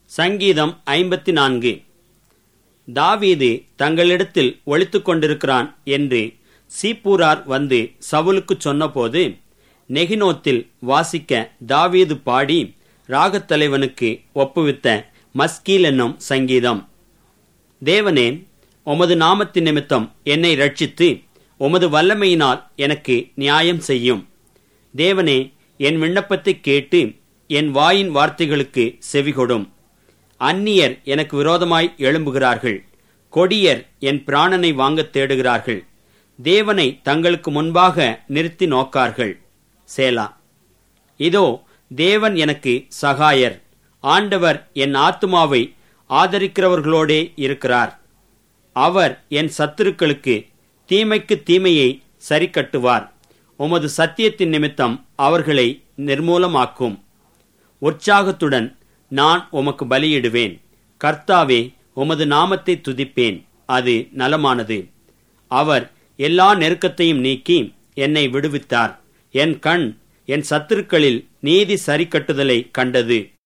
சங்கீதம் ஐம்பத்தி நான்கு தாவீது தங்களிடத்தில் ஒளித்துக் கொண்டிருக்கிறான் என்று சீப்பூரார் வந்து சவுலுக்குச் சொன்னபோது நெகினோத்தில் வாசிக்க தாவீது பாடி ராகத்தலைவனுக்கு ஒப்புவித்த மஸ்கீல் என்னும் சங்கீதம் தேவனே உமது நாமத்தின் நிமித்தம் என்னை ரட்சித்து உமது வல்லமையினால் எனக்கு நியாயம் செய்யும் தேவனே என் விண்ணப்பத்தை கேட்டு என் வாயின் வார்த்தைகளுக்கு செவிகொடும் அந்நியர் எனக்கு விரோதமாய் எழும்புகிறார்கள் கொடியர் என் பிராணனை வாங்கத் தேடுகிறார்கள் தேவனை தங்களுக்கு முன்பாக நிறுத்தி நோக்கார்கள் சேலா இதோ தேவன் எனக்கு சகாயர் ஆண்டவர் என் ஆத்துமாவை ஆதரிக்கிறவர்களோடே இருக்கிறார் அவர் என் சத்துருக்களுக்கு தீமைக்கு தீமையை சரிக்கட்டுவார் உமது சத்தியத்தின் நிமித்தம் அவர்களை நிர்மூலமாக்கும் உற்சாகத்துடன் நான் உமக்கு பலியிடுவேன் கர்த்தாவே உமது நாமத்தை துதிப்பேன் அது நலமானது அவர் எல்லா நெருக்கத்தையும் நீக்கி என்னை விடுவித்தார் என் கண் என் சத்துருக்களில் நீதி சரிக்கட்டுதலை கண்டது